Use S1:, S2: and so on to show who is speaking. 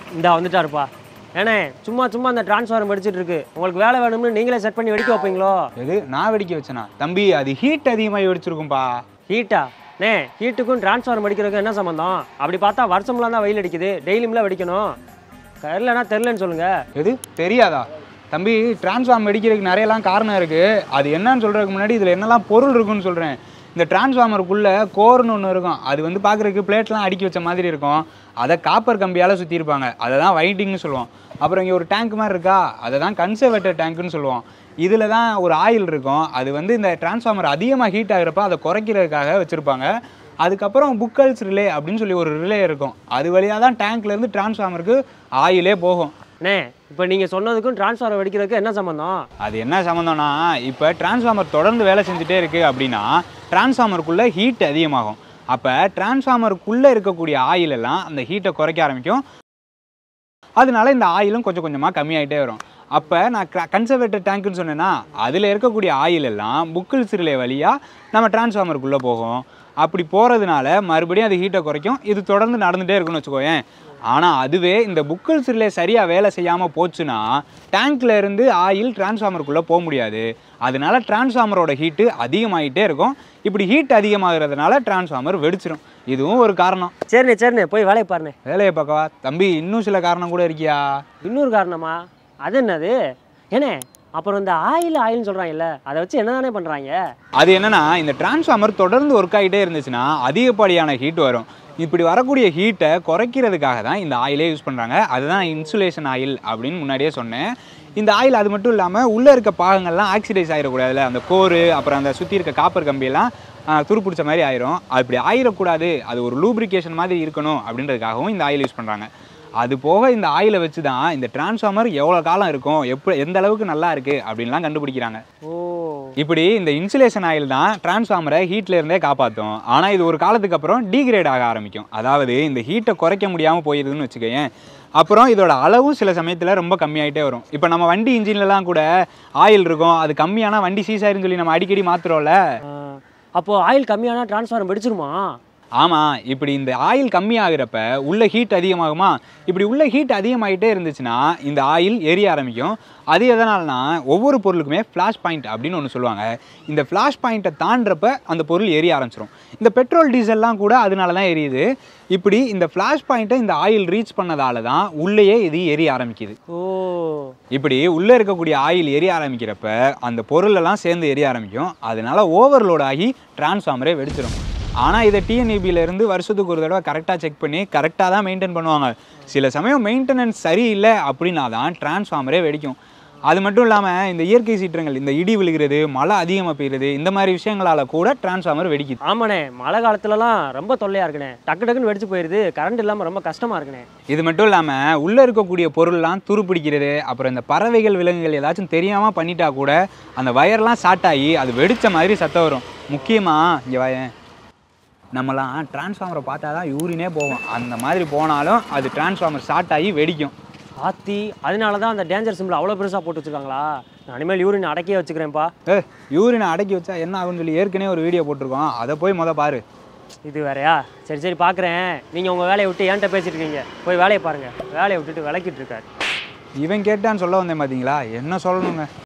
S1: இந்தா வந்துட்டாருப்பா ஏண்ணே சும்மா சும்மா அந்த டிரான்ஸ்ஃபார்மர் வெடிச்சிட்டு இருக்கு உங்களுக்கு வேலை வேணும்னு நீங்களே செட் பண்ணி வெடிக்க வைப்பீங்களோ
S2: எது நான் வெடிக்க வச்சேனா தம்பி அது ஹீட் அதிகமாக வெடிச்சிருக்கும்பா
S1: ஹீட்டா நே ஹீட்டுக்கும் டிரான்ஸ்ஃபார்மர் வெடிக்கிறதுக்கும் என்ன சம்மந்தம் அப்படி பார்த்தா வருஷம்லாம் தான் வெயில் அடிக்குது டெய்லியும்லாம் வெடிக்கணும் தெரிலனா தெரிலன்னு சொல்லுங்க
S2: எது தெரியாதா தம்பி டிரான்ஸ்ஃபார்ம் வெடிக்கிறதுக்கு நிறையலாம் காரணம் இருக்குது அது என்னன்னு சொல்கிறதுக்கு முன்னாடி இதில் என்னெல்லாம் பொருள் இருக்குன்னு சொல்கிறேன் இந்த டிரான்ஸ்ஃபார்மருக்குள்ளே கோர்னு ஒன்று இருக்கும் அது வந்து பார்க்குறதுக்கு பிளேட்லாம் அடுக்கி வச்ச மாதிரி இருக்கும் அதை காப்பர் கம்பியால் சுற்றிருப்பாங்க அதை தான் வைண்டிங்னு சொல்லுவோம் அப்புறம் இங்கே ஒரு டேங்க் மாதிரி இருக்கா அதை தான் கன்சர்வேட்டர் டேங்க்னு சொல்லுவோம் இதில் தான் ஒரு ஆயில் இருக்கும் அது வந்து இந்த டிரான்ஸ்ஃபார்மர் அதிகமாக ஹீட் ஆகிறப்ப அதை குறைக்கிறதுக்காக வச்சுருப்பாங்க அதுக்கப்புறம் புக்கல்ஸ் ரிலே அப்படின்னு சொல்லி ஒரு ரிலே இருக்கும் அது வழியாக தான் டேங்க்லேருந்து டிரான்ஸ்ஃபார்மருக்கு ஆயிலே போகும்
S1: அண்ணே இப்போ நீங்கள் சொன்னதுக்கும் டிரான்ஸ்ஃபார்மர் வெடிக்கிறதுக்கு என்ன சம்மந்தம்
S2: அது என்ன சம்மந்தம்னா இப்போ டிரான்ஸ்ஃபார்மர் தொடர்ந்து வேலை செஞ்சுட்டே இருக்கு அப்படின்னா டிரான்ஸ்ஃபார்மருக்குள்ளே ஹீட் அதிகமாகும் அப்போ டிரான்ஸ்ஃபார்மருக்குள்ளே இருக்கக்கூடிய ஆயில் எல்லாம் அந்த ஹீட்டை குறைக்க ஆரம்பிக்கும் அதனால இந்த ஆயிலும் கொஞ்சம் கொஞ்சமாக கம்மியாயிட்டே வரும் அப்போ நான் கன்சர்வேட்டர் டேங்க்னு சொன்னேன்னா அதில் இருக்கக்கூடிய ஆயில் எல்லாம் புக்கிள் சிறிலை வழியாக நம்ம டிரான்ஸ்ஃபார்மருக்குள்ளே போகும் அப்படி போகிறதுனால மறுபடியும் அது ஹீட்டை குறைக்கும் இது தொடர்ந்து நடந்துகிட்டே இருக்குன்னு வச்சுக்கோயேன் ஆனால் அதுவே இந்த புக்கிள் சிறிலை சரியாக வேலை செய்யாமல் போச்சுன்னா டேங்க்ல இருந்து ஆயில் டிரான்ஸ்ஃபார்மருக்குள்ளே போக முடியாது அதனால டிரான்ஸ்ஃபார்மரோட ஹீட்டு அதிகமாகிட்டே இருக்கும் இப்படி ஹீட் அதிகமாகிறதுனால டிரான்ஸ்ஃபார்மர் வெடிச்சிரும் இதுவும் ஒரு காரணம்
S1: சரிண்ணே சரிண்ணே போய் வேலையை பாருண்ணே
S2: வேலையை பார்க்கவா தம்பி இன்னும் சில காரணம் கூட இருக்கியா
S1: இன்னொரு காரணமா அது என்னது ஏண்ணே அப்புறம் இந்த ஆயில் ஆயில்னு சொல்கிறாங்கல்ல அதை வச்சு என்னதானே பண்ணுறாங்க
S2: அது என்னன்னா இந்த டிரான்ஸ்ஃபார்மர் தொடர்ந்து ஒர்க் ஆகிட்டே இருந்துச்சுன்னா அதிகப்படியான ஹீட் வரும் இப்படி வரக்கூடிய ஹீட்டை குறைக்கிறதுக்காக தான் இந்த ஆயிலே யூஸ் பண்ணுறாங்க அதுதான் இன்சுலேஷன் ஆயில் அப்படின்னு முன்னாடியே சொன்னேன் இந்த ஆயில் அது மட்டும் இல்லாமல் உள்ளே இருக்க பாகங்கள்லாம் ஆக்சிடைஸ் ஆகிடக்கூடாதுல அந்த கோரு அப்புறம் அந்த சுற்றி இருக்க காப்பர் கம்பியெல்லாம் ஆஹ், துருப்பிடிச்ச மாதிரி ஆயிரும் அப்படி ஆயிடக்கூடாது அது ஒரு லூப்ரிகேஷன் மாதிரி இருக்கணும் அப்படின்றதுக்காகவும் இந்த ஆயில் யூஸ் பண்ணுறாங்க அது போக இந்த ஆயிலை வச்சு தான் இந்த டிரான்ஸ்ஃபார்மர் எவ்வளோ காலம் இருக்கும் எப்போ எந்த அளவுக்கு நல்லா இருக்குது அப்படின்லாம் கண்டுபிடிக்கிறாங்க
S1: ஓ
S2: இப்படி இந்த இன்சுலேஷன் ஆயில் தான் டிரான்ஸ்ஃபார்மரை ஹீட்ல இருந்தே காப்பாற்றும் ஆனால் இது ஒரு காலத்துக்கு அப்புறம் டீக்ரேட் ஆக ஆரம்பிக்கும் அதாவது இந்த ஹீட்டை குறைக்க முடியாமல் போயிருதுன்னு வச்சுக்கோயேன் அப்புறம் இதோட அளவும் சில சமயத்தில் ரொம்ப கம்மியாயிட்டே வரும் இப்போ நம்ம வண்டி இன்ஜின்லலாம் கூட ஆயில் இருக்கும் அது கம்மியானா வண்டி சீசாயிருன்னு சொல்லி நம்ம அடிக்கடி மாத்துறோம்ல
S1: ஆஹ், அப்போ ஆயில் கம்மியானா டிரான்ஸ்ஃபார்மர் வெடிச்சிருமா
S2: ஆமாம் இப்படி இந்த ஆயில் கம்மியாகிறப்ப உள்ள ஹீட் அதிகமாகுமா இப்படி உள்ள ஹீட் அதிகமாகிட்டே இருந்துச்சுன்னா இந்த ஆயில் எரிய ஆரம்பிக்கும் அது எதனால்னா ஒவ்வொரு பொருளுக்குமே ஃப்ளாஷ் பாயிண்ட் அப்படின்னு ஒன்று சொல்லுவாங்க இந்த ஃப்ளாஷ் பாயிண்ட்டை தாண்டுறப்ப அந்த பொருள் எரிய ஆரம்பிச்சிடும் இந்த பெட்ரோல் டீசல்லாம் கூட அதனால தான் எரியுது இப்படி இந்த ஃப்ளாஷ் பாயிண்ட்டை இந்த ஆயில் ரீச் பண்ணதால தான் உள்ளேயே இது எரிய ஆரம்பிக்குது
S1: ஓ
S2: இப்படி உள்ளே இருக்கக்கூடிய ஆயில் எரிய ஆரம்பிக்கிறப்ப அந்த பொருளெல்லாம் சேர்ந்து எரிய ஆரம்பிக்கும் அதனால ஓவர்லோட் ஆகி டிரான்ஸ்ஃபார்மரே வெடிச்சிடும் ஆனால் இதை TNEB ல இருந்து வருஷத்துக்கு ஒரு தடவை கரெக்டாக செக் பண்ணி கரெக்டாக தான் மெயின்டைன் பண்ணுவாங்க சில சமயம் மெயின்டெனன்ஸ் சரியில்லை அப்படின்னா தான் டிரான்ஸ்ஃபார்மரே வெடிக்கும் அது மட்டும் இல்லாமல் இந்த இயற்கை சீற்றங்கள் இந்த இடி விழுகிறது மழை அதிகமாக பெய்யுறது இந்த மாதிரி விஷயங்களால கூட டிரான்ஸ்ஃபார்மர் வெடிக்குது
S1: ஆமாண்ணே மழை காலத்துலலாம் ரொம்ப தொல்லையாக இருக்குண்ணே டக்கு டக்குன்னு வெடிச்சு போயிடுது கரண்ட் இல்லாமல் ரொம்ப கஷ்டமாக இருக்குண்ணே
S2: இது மட்டும் இல்லாமல் உள்ளே இருக்கக்கூடிய பொருள்லாம் துருப்பிடிக்கிறது அப்புறம் இந்த பறவைகள் விலங்குகள் ஏதாச்சும் தெரியாமல் பண்ணிட்டா கூட அந்த வயர்லாம் ஷார்ட் ஆகி அது வெடிச்ச மாதிரி சத்தம் வரும் முக்கியமாக இங்கே வாயேன் நம்மலாம் டிரான்ஸ்ஃபார்மரை பார்த்தா தான் யூரினே போவோம் அந்த மாதிரி போனாலும் அது டிரான்ஸ்ஃபார்மர் ஷார்ட் ஆகி வெடிக்கும்
S1: ஆத்தி அதனால தான் அந்த டேஞ்சர் சிம்பிள் அவ்வளோ பெருசாக போட்டு வச்சிருக்காங்களா நான் இனிமேல் யூரின் அடக்கியே வச்சுக்கிறேன்ப்பா
S2: ஏ யூரினை அடக்கி வச்சா என்ன ஆகும்னு சொல்லி ஏற்கனவே ஒரு வீடியோ போட்டிருக்கோம் அதை போய் முத பாரு
S1: இது வேறயா சரி சரி பார்க்குறேன் நீங்கள் உங்கள் வேலையை விட்டு என்கிட்ட பேசிட்டு இருக்கீங்க போய் வேலையை பாருங்கள் வேலையை விட்டுட்டு விளக்கிட்டு இருக்காரு
S2: இவன் கேட்டான்னு சொல்ல வந்தேன் பார்த்தீங்களா என்ன சொல்லணுங்க